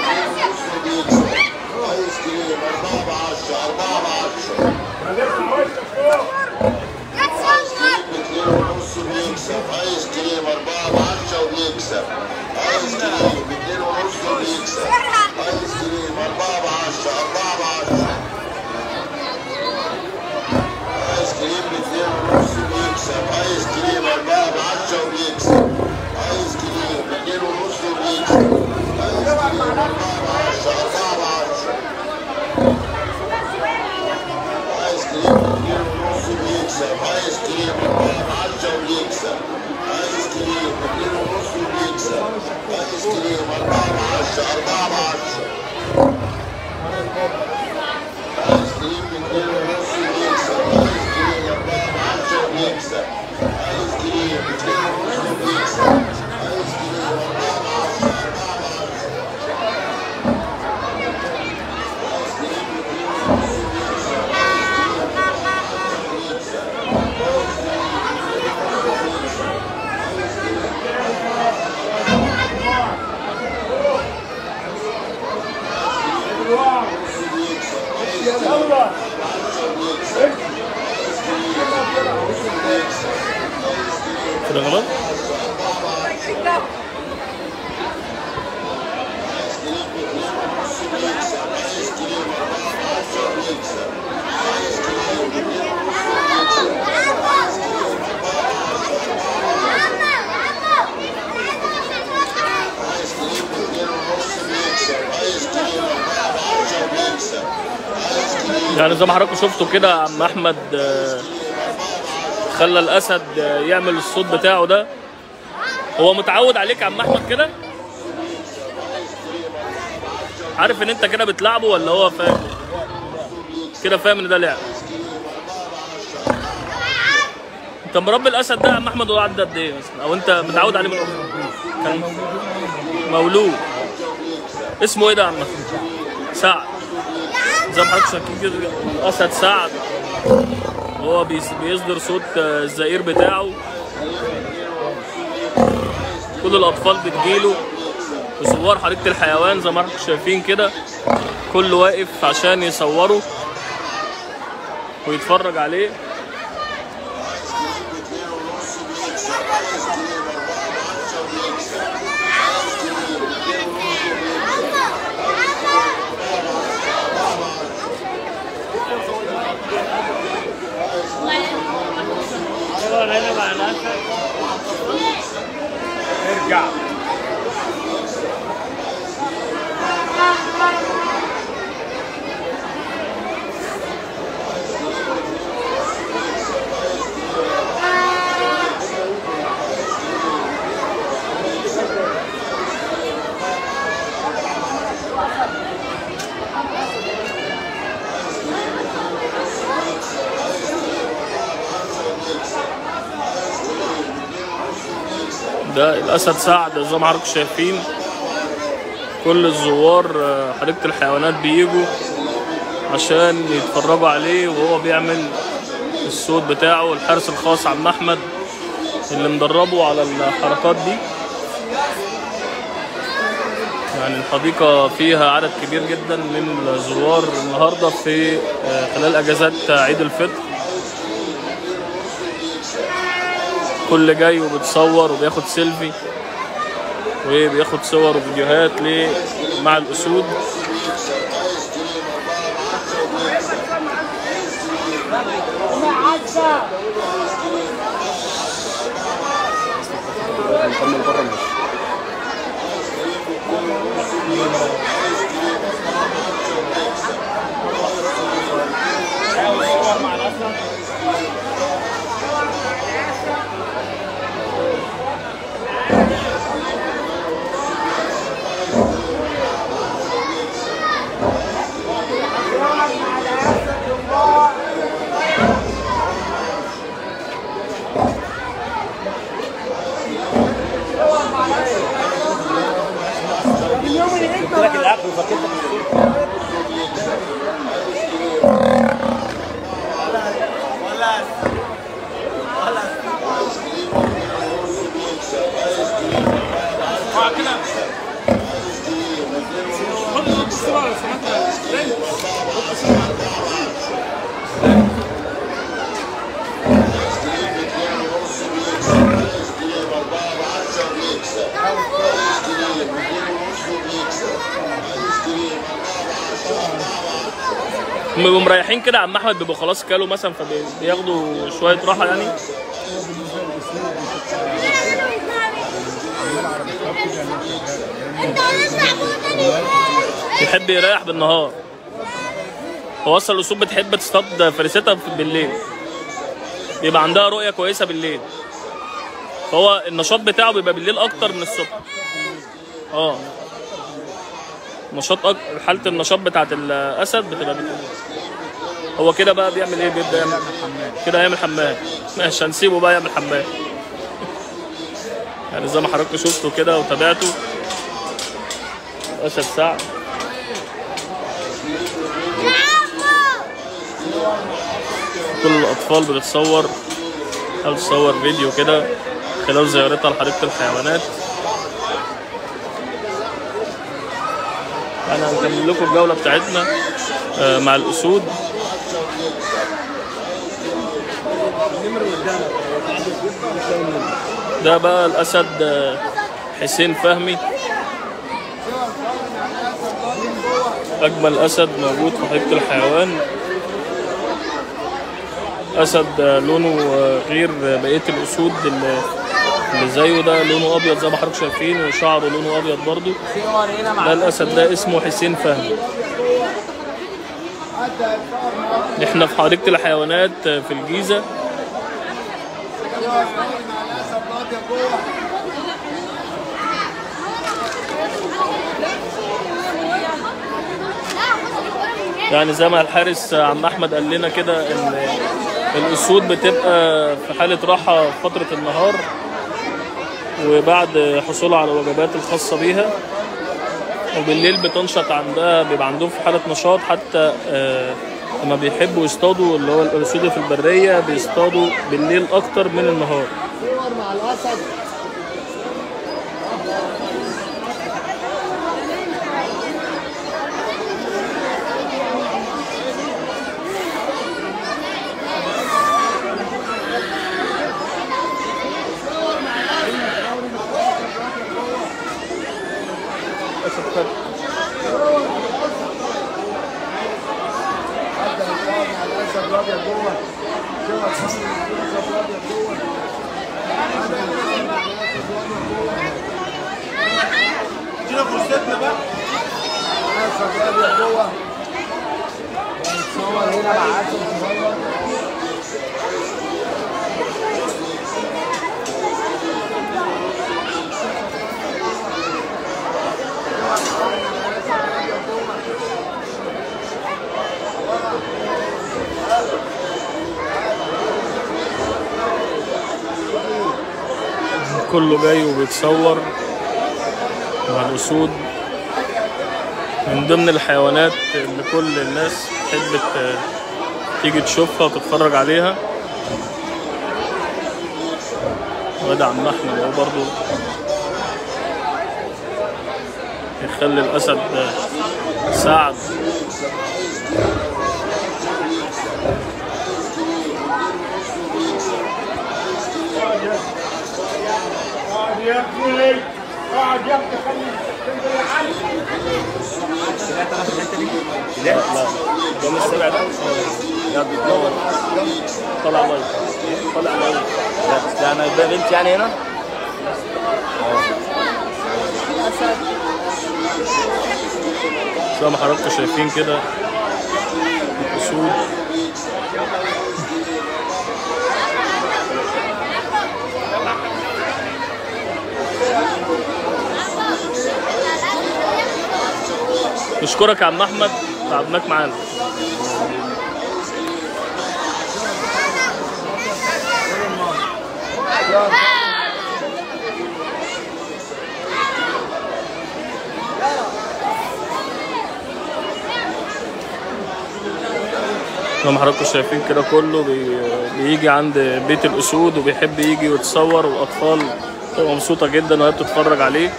عايز كريم 4 ب 10 4 ب 10 اتنين ونص بيكسب عايز كريم 4 ب 10 وبيكسب عايز كريم اتنين ونص وبيكسب عايز كريم 4 ب 10 4 ب 10 عايز كريم اتنين ونص بيكسب عايز كريم 4 ب 10 وبيكسب عايز كريم اتنين ونص وبيكسب عايز كريم 4 ب 10 4 ب 10 عايز كريم اتنين ونص بيكسب عايز كريم 4 ب 10 وبيكسب عايز كريم اتنين ونص وبيكسب عايز كريم 4 ب 10 4 ب 10 عايز كريم اتنين ونص بيكسب عايز كريم 4 ب 10 وبيكسب عايز كريم اتنين ونص بيكسب عايز كريم 4 ب 10 4 ب 10 كده غلط عايز كريم اتنين ونص بيكسب عايز كريم 4 ب 10 وبيكسب عايز كريم يعني زي ما حضراتكم شفتوا كده عم احمد آه، خلى الاسد آه، يعمل الصوت بتاعه ده هو متعود عليك يا عم احمد كده عارف ان انت كده بتلعبه ولا هو فاهم كده فاهم ان ده لعب انت مربي الاسد ده يا عم احمد هو عدى قد ايه مثلا او انت متعود عليه من أمه؟ كان مولود اسمه ايه ده يا عم أحمد؟ سعد زي ما حضرتك شايفين كده الاسد سعد هو بيس- بيصدر صوت آه، الزئير بتاعه كل الاطفال بتجيله وصور حديقه الحيوان زي ما حضرتك شايفين كده كله واقف عشان يصوره ويتفرج عليه ارجع ده الاسد سعد زي ما حضراتكم شايفين كل الزوار آه، حديقه الحيوانات بيجوا عشان يتفرجوا عليه وهو بيعمل الصوت بتاعه الحارس الخاص عم احمد اللي مدربه على الحركات دي يعني الحديقة فيها عدد كبير جدا من الزوار النهاردة في آه، خلال أجازات عيد الفطر كل جاي وبتصور وبياخد سيلفي وبياخد صور وفيديوهات ليه مع الأسود لك الاكل وفكرت هم بيبقوا مريحين كده عم احمد بيبقوا خلاص كلوا مثلا فبياخدوا شويه راحه يعني يحب يريح بالنهار هو اصلا الاسود بتحب تصطاد فريستها في- بالليل بيبقى عندها رؤيه كويسه بالليل فهو النشاط بتاعه بيبقى بالليل اكتر من الصبح اه نشاط أك... حاله النشاط بتاعت الاسد بتبقى بالليل هو كده بقى بيعمل ايه بيبدا يعمل كده هيعمل حمام ماشي هنسيبه بقى يعمل حمام يعني زي ما حضرتك شفته كده وتابعته اسد سعد كل الاطفال بتتصور او تصور فيديو كده خلال زيارتها لحديقه الحيوانات انا هنكمل لكم الجوله بتاعتنا آه، مع الاسود ده بقى الاسد آه، حسين فهمي اجمل اسد موجود في حديقه الحيوان اسد آه، لونه آه، غير بقيه الاسود اللي اللي زيه ده لونه ابيض زي ما حضرتك شايفين وشعره لونه ابيض برضو ده الاسد ده اسمه حسين فهمي احنا في حديقه الحيوانات آه، في الجيزه يعني زي ما الحارس عم احمد قال لنا كده ان الاسود بتبقى في حاله راحه في فتره النهار وبعد حصولها على الوجبات الخاصه بيها وبالليل بتنشط عندها بيبقى عندهم في حاله نشاط حتى آه، لما بيحبوا يصطادوا اللي هو الاسود في البريه بيصطادوا بالليل اكتر من النهار صور مع الاسد حتى الصور مع الاسد الابيض جوه صور صور مع الاسد الابيض جوه ادينا فرصتنا بقى الاسد الابيض جوه ونتصور هنا مع اسد صغير كله جاي وبيتصور مع الأسود من ضمن الحيوانات اللي كل الناس تحب ت- تيجي تشوفها وتتفرج عليها وده عم أحمد أهو برضه يخلي الأسد سعد اقعد يا ابني اقعد يا ابني خلي تنزل لحالك لا لا ده مش سبع ده يلا طلع لايف طلع لايف ده انا ده بنت يعني هنا زي ما حضراتكم شايفين كده الاسود نشكرك يا عم احمد تعبناك معانا زي ما حضراتكم شايفين كده كله بي... بيجي عند بيت الاسود وبيحب يجي ويتصور والاطفال تبقى مبسوطه جدا وهي بتتفرج عليه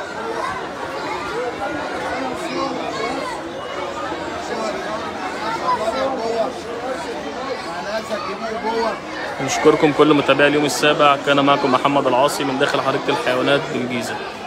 مع الاسد كبير جوه نشكركم كل متابعي اليوم السابع كان معكم محمد العاصي من داخل حديقه الحيوانات بالجيزه